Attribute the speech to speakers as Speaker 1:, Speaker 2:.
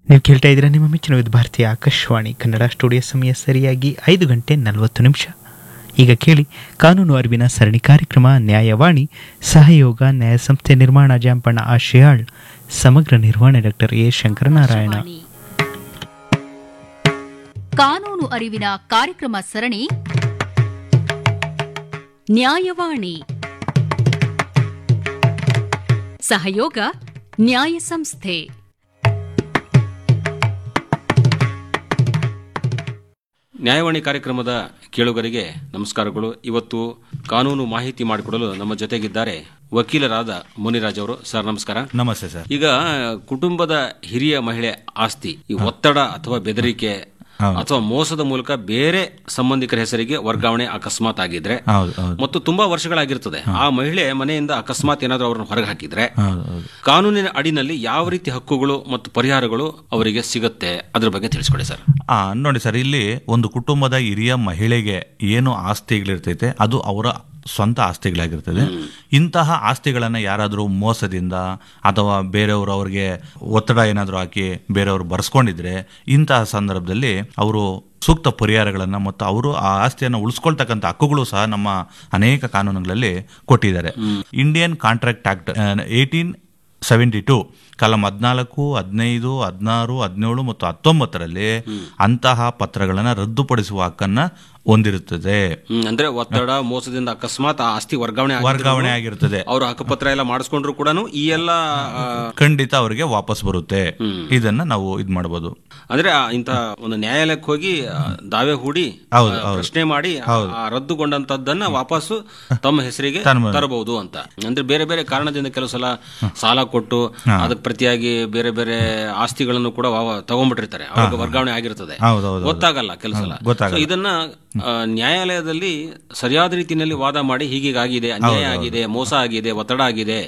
Speaker 1: ನೀವು ಕೇಳ್ತಾ ಇದ್ದೀರಾ ನಿಮ್ಮ ಮೆಚ್ಚಿನ ವಿದ್ ಭಾರತೀಯ ಆಕಾಶವಾಣಿ ಕನ್ನಡ ಸ್ಟುಡಿಯೋ ಸಮಯ ಸರಿಯಾಗಿ ಐದು ಗಂಟೆ ನಲವತ್ತು ನಿಮಿಷ ಈಗ ಕೇಳಿ ಕಾನೂನು ಅರಿವಿನ ಸರಣಿ ಕಾರ್ಯಕ್ರಮ ನ್ಯಾಯವಾಣಿ ಸಹಯೋಗ ನ್ಯಾಯ ಸಂಸ್ಥೆ ನಿರ್ಮಾಣ ಜಾಂಪಣ್ಣ ಆಶಯಾಳ್ ಸಮಗ್ರ ನಿರ್ವಹಣೆ ಡಾಕ್ಟರ್ ಎ ಶಂಕರನಾರಾಯಣ
Speaker 2: ಆಕಾಶವಾಣಿ. ಕಾನೂನು ಅರಿವಿನ ಕಾರ್ಯಕ್ರಮ ಸರಣಿ ನ್ಯಾಯವಾಣಿ ಸಹಯೋಗ ನ್ಯಾಯ ಸಂಸ್ಥೆ
Speaker 3: ನ್ಯಾಯವಾಣಿ ಕಾರ್ಯಕ್ರಮದ ಕೇಳುಗರಿಗೆ ನಮಸ್ಕಾರಗಳು ಇವತ್ತು ಕಾನೂನು ಮಾಹಿತಿ ಮಾಡಿಕೊಡಲು ನಮ್ಮ ಜೊತೆಗಿದ್ದಾರೆ ವಕೀಲರಾದ ಮುನಿರಾಜ್ ಅವರು ಸರ್ ನಮಸ್ಕಾರ
Speaker 4: ನಮಸ್ತೆ ಸರ್
Speaker 3: ಈಗ ಕುಟುಂಬದ ಹಿರಿಯ ಮಹಿಳೆ ಆಸ್ತಿ ಈ ಒತ್ತಡ ಅಥವಾ ಬೆದರಿಕೆ ಅಥವಾ ಮೋಸದ ಮೂಲಕ ಬೇರೆ ಸಂಬಂಧಿಕರ ಹೆಸರಿಗೆ ವರ್ಗಾವಣೆ ಅಕಸ್ಮಾತ್ ಆಗಿದ್ರೆ
Speaker 4: ಹೌದು ಹೌದು
Speaker 3: ಮತ್ತು ತುಂಬಾ ವರ್ಷಗಳಾಗಿರ್ತದೆ ಆ ಮಹಿಳೆ ಮನೆಯಿಂದ ಅಕಸ್ಮಾತ್ ಏನಾದ್ರೂ ಅವ್ರನ್ನ ಹೊರಗೆ ಹಾಕಿದ್ರೆ
Speaker 4: ಹೌದು ಹೌದು
Speaker 3: ಕಾನೂನಿನ ಅಡಿನಲ್ಲಿ ಯಾವ ರೀತಿ ಹಕ್ಕುಗಳು ಮತ್ತು ಪರಿಹಾರಗಳು ಅವರಿಗೆ ಸಿಗುತ್ತೆ ಅದ್ರ ಬಗ್ಗೆ ತಿಳಿಸ್ಕೊಡಿ ಸರ್
Speaker 4: ಆ ನೋಡಿ ಸರ್ ಇಲ್ಲಿ ಒಂದು ಕುಟುಂಬದ ಹಿರಿಯ ಮಹಿಳೆಗೆ ಏನು ಆಸ್ತಿಗಳಿರ್ತೈತೆ ಅದು ಅವರ ಸ್ವಂತ ಆಸ್ತಿಗಳಾಗಿರ್ತದೆ ಇಂತಹ ಆಸ್ತಿಗಳನ್ನು ಯಾರಾದರೂ ಮೋಸದಿಂದ ಅಥವಾ ಬೇರೆಯವರು ಅವ್ರಿಗೆ ಒತ್ತಡ ಏನಾದರೂ ಹಾಕಿ ಬೇರೆಯವರು ಬರ್ಸ್ಕೊಂಡಿದ್ರೆ ಇಂತಹ ಸಂದರ್ಭದಲ್ಲಿ ಅವರು ಸೂಕ್ತ ಪರಿಹಾರಗಳನ್ನು ಮತ್ತು ಅವರು ಆ ಆಸ್ತಿಯನ್ನು ಉಳಿಸ್ಕೊಳ್ತಕ್ಕಂಥ ಹಕ್ಕುಗಳು ಸಹ ನಮ್ಮ ಅನೇಕ ಕಾನೂನುಗಳಲ್ಲಿ ಕೊಟ್ಟಿದ್ದಾರೆ Indian contract act eighteen seventy two ಕಲಂ ಹದಿನಾಲ್ಕು ಹದಿನೈದು ಹದಿನಾರು ಹದಿನೇಳು ಮತ್ತು ಹತ್ತೊಂಬತ್ತರಲ್ಲಿ ಅಂತಹ ಪತ್ರಗಳನ್ನು ರದ್ದುಪಡಿಸುವ ಹಕ್ಕನ್ನ ಹೊಂದಿರುತ್ತದೆ
Speaker 3: ಹ್ಮ್, ಅಂದ್ರೆ ಒತ್ತಡ ಮೋಸದಿಂದ ಅಕಸ್ಮಾತ್ ಆ ಆಸ್ತಿ ವರ್ಗಾವಣೆ ಆಗಿದ್ರು
Speaker 4: ವರ್ಗಾವಣೆ ಆಗಿರುತ್ತದೆ
Speaker 3: ಅವರು ಹಕ್ಕುಪತ್ರ ಎಲ್ಲ ಮಾಡಿಸ್ಕೊಂಡ್ರು ಕೂಡ ಈ ಎಲ್ಲ ಆ,
Speaker 4: ಖಂಡಿತ ಅವರಿಗೆ ವಾಪಸ್ ಬರುತ್ತೆ ಇದನ್ನ ನಾವು ಇದ್ ಮಾಡಬಹುದು
Speaker 3: ಅಂದ್ರೆ ಆ ಇಂತಹ ಒಂದು ನ್ಯಾಯಾಲಯಕ್ಕೆ ಹೋಗಿ ಆ, ದಾವೆ ಹೂಡಿ
Speaker 4: ಹೌದು,
Speaker 3: ಆ, ಪ್ರಶ್ನೆ ಮಾಡಿ ಆ ಆ ರದ್ದುಗೊಂಡಂತದ್ದನ್ನ ವಾಪಸ್ಸು ತಮ್ಮ ಹೆಸರಿಗೆ
Speaker 4: ತನ್ಮ-
Speaker 3: ತರಬಹುದು ಅಂತ ಅಂದ್ರೆ ಬೇರೆ ಬೇರೆ ಕಾರಣದಿಂದ ಕೆಲವು ಸಲ ಸಾಲ ಕೊಟ್ಟು ಅದಕ್ಕೆ ಪ್ರತಿಯಾಗಿ ಬೇರೆ ಬೇರೆ ಆಸ್ತಿಗಳನ್ನು ಕೂಡ ವಾ- ತಗೊಂಡ್ಬಿಟ್ಟಿರ್ತಾರೆ ಅವ್ರಿಗೆ ವರ್ಗಾವಣೆ ಆಗಿರ್ತದೆ
Speaker 4: ಹೌದು ಹೌದು
Speaker 3: ಗೊತ್ತಾಗಲ್ಲ ಕೆಲವು ಸಲ
Speaker 4: ಗೊತ್ತಾಗಲ್ಲ.
Speaker 3: So ಇದನ್ನ ಆ, ನ್ಯಾಯಾಲಯದಲ್ಲಿ ಸರಿಯಾದ ರೀತಿಯಲ್ಲಿ ವಾದ ಮಾಡಿ ಹೀಗೀಗಾಗಿದೆ ಅನ್ಯಾಯ ಆಗಿದೆ ಮೋಸ ಆಗಿದೆ ಒತ್ತಡ ಆಗಿದೆ